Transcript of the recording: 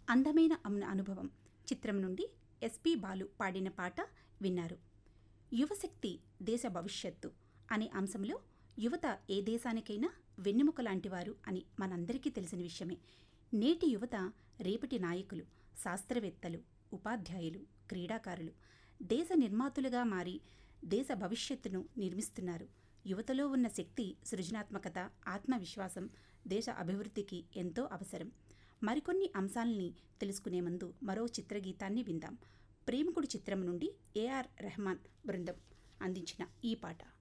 అందమైన అమ్న అనుభవం చిత్రం నుండి ఎస్పి బాలు పాడిన పాట విన్నారు యువశక్తి దేశ భవిష్యత్తు అనే అంశంలో యువత ఏ దేశానికైనా వెన్నెముక లాంటివారు అని మనందరికీ తెలిసిన విషయమే నేటి యువత రేపటి నాయకులు శాస్త్రవేత్తలు ఉపాధ్యాయులు క్రీడాకారులు దేశ నిర్మాతులుగా మారి దేశ భవిష్యత్తును నిర్మిస్తున్నారు యువతలో ఉన్న శక్తి సృజనాత్మకత ఆత్మవిశ్వాసం దేశ అభివృద్ధికి ఎంతో అవసరం మరికొన్ని అంశాలని తెలుసుకునే ముందు మరో చిత్రగీతాన్ని విందాం ప్రేమికుడు చిత్రం నుండి ఏఆర్ రెహమాన్ బృందం అందించిన ఈ పాట